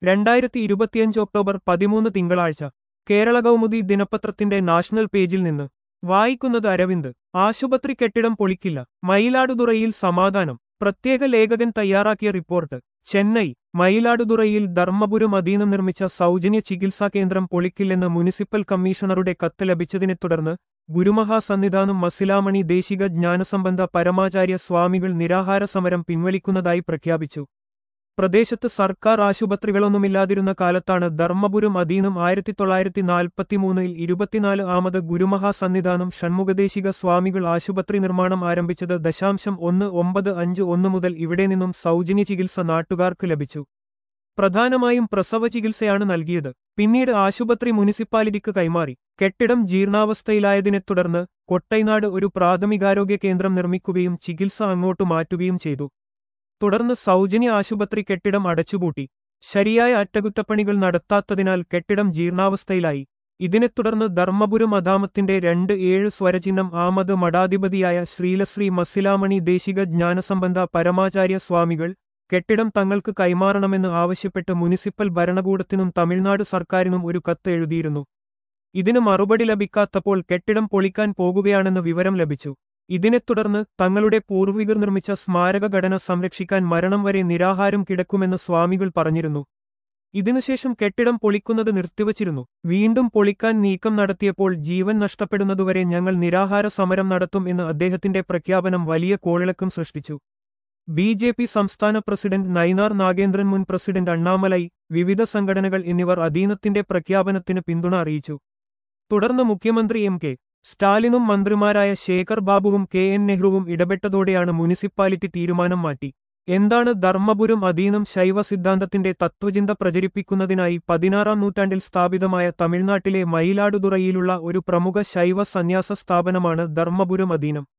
രണ്ടായിരത്തി ഇരുപത്തിയഞ്ച് ഒക്ടോബർ പതിമൂന്ന് തിങ്കളാഴ്ച കേരള കൗമുദി ദിനപത്രത്തിന്റെ നാഷണൽ പേജിൽ നിന്ന് വായിക്കുന്നത് അരവിന്ദ് ആശുപത്രി കെട്ടിടം പൊളിക്കില്ല മയിലാടുതുറയിൽ സമാധാനം പ്രത്യേക ലേഖകൻ തയ്യാറാക്കിയ റിപ്പോർട്ട് ചെന്നൈ മയിലാടുതുറയിൽ ധർമ്മപുരം അധീനം നിർമ്മിച്ച സൗജന്യ ചികിത്സാ കേന്ദ്രം പൊളിക്കില്ലെന്ന് മുനിസിപ്പൽ കമ്മീഷണറുടെ കത്ത് ലഭിച്ചതിനെ തുടർന്ന് ഗുരുമഹാസന്നിധാനം മസിലാമണി ദേശിക ജ്ഞാനസംബന്ധ പരമാചാര്യ സ്വാമികൾ നിരാഹാര സമരം പിൻവലിക്കുന്നതായി പ്രഖ്യാപിച്ചു പ്രദേശത്ത് സർക്കാർ ആശുപത്രികളൊന്നുമില്ലാതിരുന്ന കാലത്താണ് ധർമ്മപുരം അധീനം ആയിരത്തി തൊള്ളായിരത്തി നാൽപ്പത്തിമൂന്നിൽ ഇരുപത്തിനാല് ആമത് ഗുരുമഹാസന്നിധാനം ഷൺമുഖദേശിക സ്വാമികൾ ആശുപത്രി നിർമ്മാണം ആരംഭിച്ചത് ദശാംശം ഒന്ന് ഒമ്പത് അഞ്ച് ഒന്ന് മുതൽ ഇവിടെ നിന്നും സൗജന്യ ചികിത്സ നാട്ടുകാർക്ക് ലഭിച്ചു പ്രധാനമായും പ്രസവ ചികിത്സയാണ് നൽകിയത് പിന്നീട് ആശുപത്രി മുനിസിപ്പാലിറ്റിക്ക് കൈമാറി കെട്ടിടം ജീർണാവസ്ഥയിലായതിനെ തുടർന്ന് കൊട്ടൈനാട് ഒരു പ്രാഥമികാരോഗ്യ കേന്ദ്രം നിർമ്മിക്കുകയും ചികിത്സ അങ്ങോട്ടു മാറ്റുകയും ചെയ്തു തുടർന്ന് സൗജന്യ ആശുപത്രി കെട്ടിടം അടച്ചുപൂട്ടി ശരിയായ അറ്റകുറ്റപ്പണികൾ നടത്താത്തതിനാൽ കെട്ടിടം ജീർണാവസ്ഥയിലായി ഇതിനെ തുടർന്ന് ധർമ്മപുരം അധാമത്തിന്റെ രണ്ട് ഏഴ് സ്വരചിഹ്നം ആമത് മഠാധിപതിയായ ശ്രീലശ്രീ മസിലാമണി ദേശിക ജ്ഞാനസംബന്ധ പരമാചാര്യ സ്വാമികൾ കെട്ടിടം തങ്ങൾക്ക് കൈമാറണമെന്ന് ആവശ്യപ്പെട്ട് മുനിസിപ്പൽ ഭരണകൂടത്തിനും തമിഴ്നാട് സർക്കാരിനും ഒരു കത്ത് എഴുതിയിരുന്നു ഇതിന് മറുപടി ലഭിക്കാത്തപ്പോൾ കെട്ടിടം പൊളിക്കാൻ പോകുകയാണെന്ന് വിവരം ലഭിച്ചു ഇതിനെ തുടർന്ന് തങ്ങളുടെ പൂർവികർ നിർമ്മിച്ച സ്മാരക ഘടന സംരക്ഷിക്കാൻ മരണം വരെ നിരാഹാരം കിടക്കുമെന്ന് സ്വാമികൾ പറഞ്ഞിരുന്നു ഇതിനുശേഷം കെട്ടിടം പൊളിക്കുന്നത് നിർത്തിവച്ചിരുന്നു വീണ്ടും പൊളിക്കാൻ നീക്കം നടത്തിയപ്പോൾ ജീവൻ നഷ്ടപ്പെടുന്നതുവരെ ഞങ്ങൾ നിരാഹാര സമരം നടത്തും എന്ന് അദ്ദേഹത്തിന്റെ പ്രഖ്യാപനം വലിയ കോളിളക്കം സൃഷ്ടിച്ചു ബി ജെ പി സംസ്ഥാന പ്രസിഡന്റ് നൈനാർ നാഗേന്ദ്രൻ മുൻ പ്രസിഡന്റ് അണ്ണാമലൈ വിവിധ സംഘടനകൾ എന്നിവർ അധീനത്തിന്റെ പ്രഖ്യാപനത്തിന് പിന്തുണ അറിയിച്ചു തുടർന്ന് മുഖ്യമന്ത്രി എം കെ സ്റ്റാലിനും മന്ത്രിമാരായ ശേഖർ ബാബുവും കെ എൻ നെഹ്റുവും ഇടപെട്ടതോടെയാണ് മുനിസിപ്പാലിറ്റി തീരുമാനം മാറ്റി എന്താണ് ധർമ്മപുരം അധീനം ശൈവ സിദ്ധാന്തത്തിന്റെ തത്വചിന്ത പ്രചരിപ്പിക്കുന്നതിനായി പതിനാറാം നൂറ്റാണ്ടിൽ സ്ഥാപിതമായ തമിഴ്നാട്ടിലെ മയിലാടുതുറയിലുള്ള ഒരു പ്രമുഖ ശൈവ സന്യാസ സ്ഥാപനമാണ് ധർമ്മപുരം അധീനം